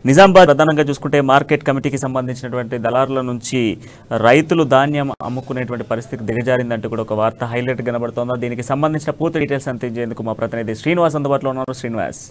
నిజామాబాద్ ప్రధానంగా చూసుకుంటే మార్కెట్ కమిటీకి సంబంధించినటువంటి దళారుల నుంచి రైతులు ధాన్యం అమ్ముకునేటువంటి పరిస్థితి దిగజారిందంటూ కూడా ఒక వార్త హైలైట్ కనబడుతోంది దీనికి సంబంధించిన పూర్తి డీటెయిల్స్ అందించేందుకు మా ప్రతినిధి శ్రీనివాస్ అందుబాటులో ఉన్నారు శ్రీనివాస్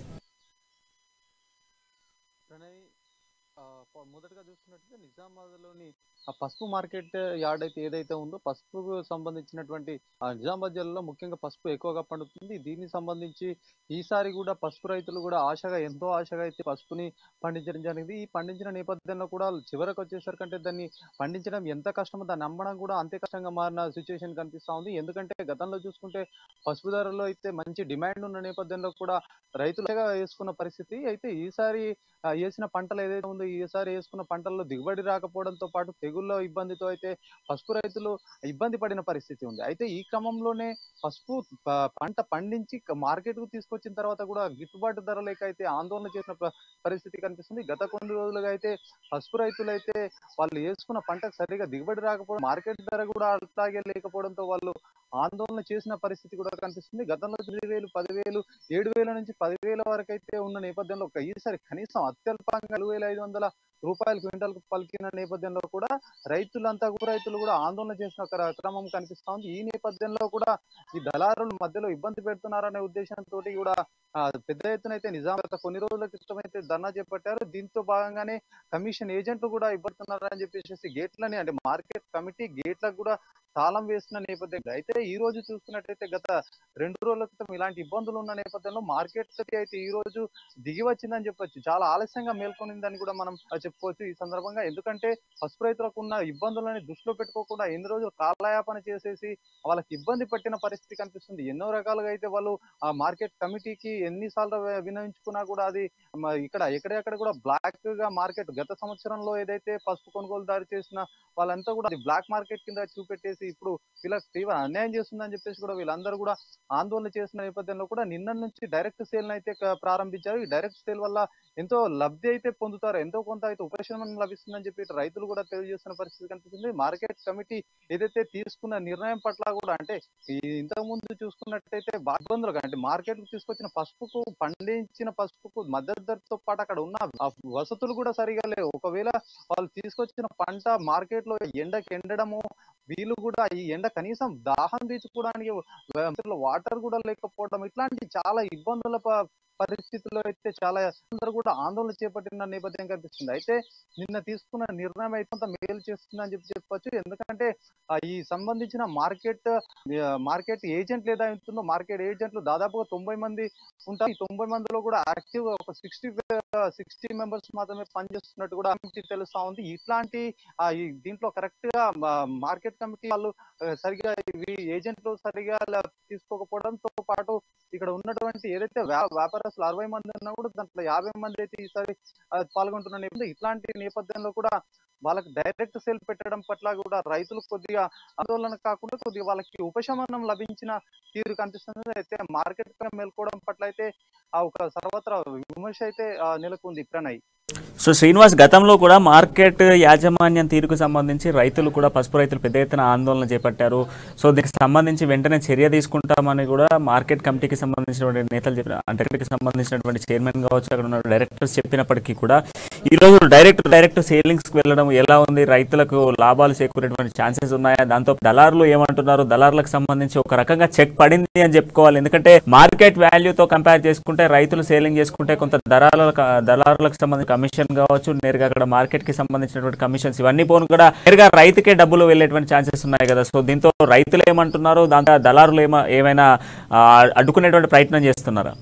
ప్రణయ్ ఆ, ప- మొదటగా చూసుకున్నట్లయితే నిజామాబాద్లోని ఆ పసుపు మార్కెట్ యార్డ్ అయితే ఏదైతే ఉందో పసుపుకు సంబంధించినటువంటి ఆ నిజామాబాద్ జిల్లాలో ముఖ్యంగా పసుపు ఎక్కువగా పండుతుంది దీనికి సంబంధించి ఈసారి కూడా పసుపు రైతులు కూడా ఆశగా ఎంతో ఆశగా అయితే పసుపుని పండించడం జరిగింది ఈ పండించిన నేపథ్యంలో కూడా చివరకు వచ్చేసరికంటే దాన్ని పండించడం ఎంత కష్టమో దాన్ని అమ్మడం కూడా అంతే కష్టంగా మారిన సిచ్యువేషన్ కనిపిస్తా ఉంది ఎందుకంటే గతంలో చూసుకుంటే పసుపు ధరలో అయితే మంచి డిమాండ్ ఉన్న నేపథ్యంలో కూడా రైతులుగా వేసుకున్న పరిస్థితి అయితే ఈసారి ఆ, వేసిన పంటలు ఏదైతే ఉందో ఈసారి వేసుకున్న పంటల్లో దిగుబడి రాకపోవడంతో పాటు తెగుళ్ళ ఇబ్బందితో అయితే పసుపు రైతులు ఇబ్బంది పడిన పరిస్థితి ఉంది అయితే ఈ క్రమంలోనే పసుపు ప- పంట పండించి మార్కెట్ కు తీసుకొచ్చిన తర్వాత కూడా గిట్టుబాటు ధర లేక అయితే ఆందోళన చేసిన ప- పరిస్థితి కనిపిస్తుంది గత కొన్ని రోజులుగా అయితే పసుపు రైతులు అయితే వాళ్ళు వేసుకున్న పంటకు సరిగా దిగుబడి రాకపోవడం మార్కెట్ ధర కూడా అట్లాగే లేకపోవడంతో వాళ్ళు ఆందోళన చేసిన పరిస్థితి కూడా కనిపిస్తుంది గతంలో తొమ్మిది వేలు పదివేలు ఏడు వేల నుంచి పదివేల వరకు అయితే ఉన్న నేపథ్యంలో ఒక ఈసారి కనీసం అత్యల్పంగా నాలుగు వేల ఐదు వందల రూపాయలు క్వింటల్ పలికిన నేపథ్యంలో కూడా రైతులంతా కూడా రైతులు కూడా ఆందోళన చేసిన ఒక క్రమం కనిపిస్తా ఉంది ఈ నేపథ్యంలో కూడా ఈ దళారుల మధ్యలో ఇబ్బంది పెడుతున్నారనే ఉద్దేశంతో కూడా ఆ, పెద్ద ఎత్తున అయితే నిజాం గత కొన్ని రోజుల క్రితం అయితే ధర్నా చేపట్టారు దీంతో భాగంగానే కమిషన్ ఏజెంట్లు కూడా ఇవ్వడుతున్నారని చెప్పేసి గేట్లని అంటే మార్కెట్ కమిటీ గేట్లకు కూడా తాళం వేసిన నేపథ్యం అయితే ఈ రోజు చూసుకున్నట్టయితే గత రెండు రోజుల క్రితం ఇలాంటి ఇబ్బందులు ఉన్న నేపథ్యంలో మార్కెట్ అయితే ఈ రోజు దిగి వచ్చిందని చెప్పొచ్చు చాలా ఆలస్యంగా మేల్కొనిందని కూడా మనం ఆ, చెప్పుకోవచ్చు ఈ సందర్భంగా ఎందుకంటే పసుపు రైతులకు ఉన్న ఇబ్బందులని దృష్టిలో పెట్టుకోకుండా ఎన్ని రోజులు కాలయాపన చేసేసి వాళ్ళకి ఇబ్బంది పెట్టిన పరిస్థితి కనిపిస్తుంది ఎన్నో రకాలుగా అయితే వాళ్ళు ఆ మార్కెట్ కమిటీకి ఎన్నిసార్లు వి- వినవించుకున్నా కూడా అది మ- ఇక్కడ ఎక్కడెక్కడ కూడా బ్లాక్ గా మార్కెట్ గత సంవత్సరంలో ఏదైతే పసుపు కొనుగోలుదారు చేసిన వాళ్ళంతా కూడా అది బ్లాక్ మార్కెట్ కింద చూపెట్టేసి ఇప్పుడు వీళ్ళకి తీవ్ర అన్యాయం చేస్తుందని చెప్పేసి కూడా వీళ్ళందరూ కూడా ఆందోళన చేసిన నేపథ్యంలో కూడా నిన్న నుంచి డైరెక్ట్ సేల్ అయితే క- ప్రారంభించారు ఈ డైరెక్ట్ సేల్ వల్ల ఎంతో లబ్ధి అయితే పొందుతారు ఎంతో కొంత అయితే ఉపశమనం లభిస్తుందని చెప్పి ఇటు రైతులు కూడా తెలియజేస్తున్న పరిస్థితి కనిపిస్తుంది మార్కెట్ కమిటీ ఏదైతే తీసుకున్న నిర్ణయం పట్ల కూడా అంటే ఈ ఇంతకు ముందు చూసుకున్నట్టయితే బాగా ఇబ్బందులు అంటే మార్కెట్ కు తీసుకొచ్చిన పసుపుకు పండించిన పసుపుకు మద్దతు ధరతో పాటు అక్కడ ఉన్న ఆ వసతులు కూడా సరిగా లేవు ఒకవేళ వాళ్ళు తీసుకొచ్చిన పంట మార్కెట్ లో ఎండకి ఎండడము వీళ్ళు కూడా ఈ ఎండ కనీసం దాహం తీర్చుకోవడానికి వాటర్ కూడా లేకపోవడం ఇట్లాంటి చాలా ఇబ్బందుల ప- పరిస్థితుల్లో అయితే చాలా అందరూ కూడా ఆందోళన చేపట్టిన నేపథ్యం కనిపిస్తుంది అయితే నిన్న తీసుకున్న నిర్ణయం అయితే కొంత మేలు చేస్తుందని చెప్పి చెప్పొచ్చు ఎందుకంటే ఆ, ఈ సంబంధించిన మార్కెట్ మార్కెట్ ఏజెంట్ లేదా ఉంటుందో మార్కెట్ ఏజెంట్లు దాదాపుగా తొంభై మంది ఉంటారు ఈ తొంభై మందిలో కూడా యాక్టివ్ ఒక సిక్స్టీ సిక్స్టీ మెంబర్స్ మాత్రమే పనిచేస్తున్నట్టు కూడా కమిటీ తెలుస్తా ఉంది ఇట్లాంటి ఆ, ఈ దీంట్లో కరెక్ట్ గా మార్కెట్ కమిటీ వాళ్ళు ఆ, సరిగా ఇవి ఏజెంట్లు సరిగా ల- తీసుకోకపోవడంతో పాటు ఇక్కడ ఉన్నటువంటి ఏదైతే వ్యా- వ్యాపారస్తులు అరవై మంది ఉన్నా కూడా దాంట్లో యాభై మంది అయితే ఈసారి ఆ, పాల్గొంటున్న నేపథ్యంలో ఇట్లాంటి నేపథ్యంలో కూడా వాళ్ళకి డైరెక్ట్ సేల్ పెట్టడం పట్ల కూడా రైతులు కొద్దిగా ఆందోళన కాకుండా కొద్దిగా వాళ్ళకి ఉపశమనం లభించిన తీరు కనిపిస్తుంది అయితే మార్కెట్ మేల్కోవడం పట్ల అయితే ఆ ఒక సర్వత్రా విమర్శ అయితే ఆ, నెలకొంది ప్రణయ్ సో శ్రీనివాస్ గతంలో కూడా మార్కెట్ యాజమాన్యం తీరుకు సంబంధించి రైతులు కూడా పసుపు రైతులు పెద్ద ఎత్తున ఆందోళన చేపట్టారు సో దీనికి సంబంధించి వెంటనే చర్య తీసుకుంటామని కూడా మార్కెట్ కమిటీకి సంబంధించినటువంటి నేతలు చెప్పిన అంటే కమిటీకి సంబంధించినటువంటి చైర్మన్ కావచ్చు అక్కడ ఉన్న డైరెక్టర్స్ చెప్పినప్పటికీ కూడా ఈ రోజు డైరెక్ట్ డైరెక్ట్ సేలింగ్స్కి వెళ్ళడం ఎలా ఉంది రైతులకు లాభాలు చేకూరేటువంటి ఛాన్సెస్ ఉన్నాయా దాంతో దళారులు ఏమంటున్నారు దళారులకు సంబంధించి ఒక రకంగా చెక్ పడింది అని చెప్పుకోవాలి ఎందుకంటే మార్కెట్ వాల్యూతో కంపేర్ చేసుకుంటే రైతులు సేలింగ్ చేసుకుంటే కొంత దళారులకు దళారులకు సంబంధించిన కమిషన్ కావచ్చు నేరుగా అక్కడ మార్కెట్ కి సంబంధించినటువంటి కమిషన్స్ ఇవన్నీ పోను కూడా నేరుగా రైతుకే డబ్బులు వెళ్ళేటువంటి ఛాన్సెస్ ఉన్నాయి కదా సో దీంతో రైతులు ఏమంటున్నారు దాంతో దళారులు ఏమ ఏమైనా ఆ, అడ్డుకునేటువంటి ప్రయత్నం చేస్తున్నారా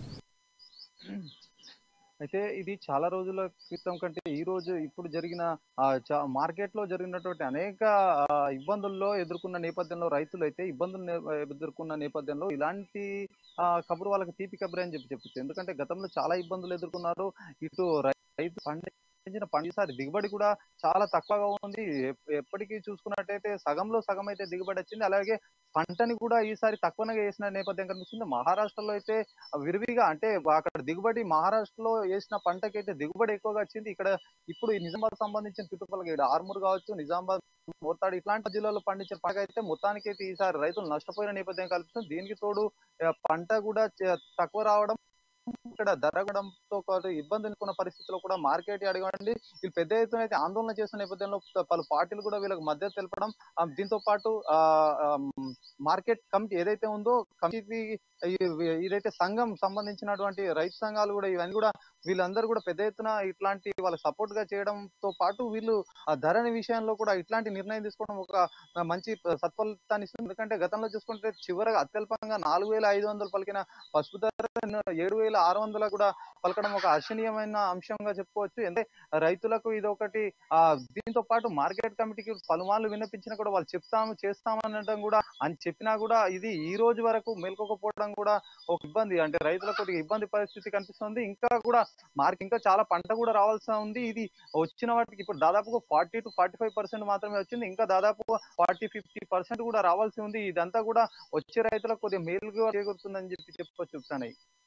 అయితే ఇది చాలా రోజుల క్రితం కంటే ఈ రోజు ఇప్పుడు జరిగిన ఆ, చా- మార్కెట్ లో జరిగినటువంటి అనేక ఆ, ఇబ్బందుల్లో ఎదుర్కొన్న నేపథ్యంలో రైతులు అయితే ఇబ్బందులు నే- ఎదుర్కొన్న నేపథ్యంలో ఇలాంటి ఆ, కబురు వాళ్ళకి తీపి కబురే అని చెప్పి చెప్పచ్చు ఎందుకంటే గతంలో చాలా ఇబ్బందులు ఎదుర్కొన్నారు ఇటు రై- రైతు పండించిన పండిసారి దిగుబడి కూడా చాలా తక్కువగా ఉంది ఎప్- ఎప్పటికీ చూసుకున్నట్టయితే సగంలో సగం అయితే దిగుబడి వచ్చింది అలాగే పంటని కూడా ఈసారి తక్కువగా వేసిన నేపథ్యం కనిపిస్తుంది మహారాష్ట్రలో అయితే విరివిగా అంటే అక్కడ దిగుబడి మహారాష్ట్రలో వేసిన పంటకైతే దిగుబడి ఎక్కువగా వచ్చింది ఇక్కడ ఇప్పుడు ఈ నిజామాబాద్ సంబంధించిన చుట్టుపక్కల ఇక్కడ ఆర్మూర్ కావచ్చు నిజామాబాద్ మోతాడు ఇట్లాంటి జిల్లాలో పండించిన పంట అయితే మొత్తానికి అయితే ఈసారి రైతులు నష్టపోయిన నేపథ్యం కల్పిస్తుంది దీనికి తోడు ఆ, పంట కూడా చ- తక్కువ రావడం ఇక్కడ ధరగడంతో పాటు ఇబ్బందులు ఉన్న పరిస్థితుల్లో కూడా మార్కెట్ అడగండి వీళ్ళు పెద్ద ఎత్తున అయితే ఆందోళన చేస్తున్న నేపథ్యంలో పలు పార్టీలు కూడా వీళ్ళకి మద్దతు తెలపడం ఆ, దీంతో పాటు ఆ, ఆ, మార్కెట్ కమిటీ ఏదైతే ఉందో కమిటీ ఇదైతే సంఘం సంబంధించినటువంటి రైతు సంఘాలు కూడా ఇవన్నీ కూడా వీళ్ళందరూ కూడా పెద్ద ఎత్తున ఇట్లాంటి వాళ్ళ సపోర్ట్ గా చేయడంతో పాటు వీళ్ళు ఆ ధరని విషయంలో కూడా ఇట్లాంటి నిర్ణయం తీసుకోవడం ఒక ఆ, మంచి సత్ఫలితాన్ని ఇస్తుంది ఎందుకంటే గతంలో చూసుకుంటే చివరగా అత్యల్పంగా నాలుగు వేల ఐదు వందలు పలికిన పసుపు ధర ఏడు వేల ఆరు వందల కూడా పలకడం ఒక అర్శనీయమైన అంశంగా చెప్పుకోవచ్చు అంటే రైతులకు ఇది ఒకటి ఆ దీంతో పాటు మార్కెట్ కమిటీకి పలుమార్లు విన్నపించినా కూడా వాళ్ళు చెప్తాము చేస్తాము అనడం కూడా అని చెప్పినా కూడా ఇది ఈ రోజు వరకు మేల్కోకపోవడం కూడా ఒక ఇబ్బంది అంటే రైతులకు కొద్దిగా ఇబ్బంది పరిస్థితి కనిపిస్తుంది ఇంకా కూడా మార్క్ ఇంకా చాలా పంట కూడా రావాల్సి ఉంది ఇది వచ్చిన వాటికి ఇప్పుడు దాదాపుగా forty two forty five percent మాత్రమే వచ్చింది ఇంకా దాదాపుగా ఫార్టీ ఫిఫ్టీ పర్సెంట్ కూడా రావాల్సి ఉంది ఇదంతా కూడా వచ్చే రైతులకు కొద్దిగా మేలుగా చేకూరుతుందని చెప్పి చెప్పొచ్చు చెప్తాను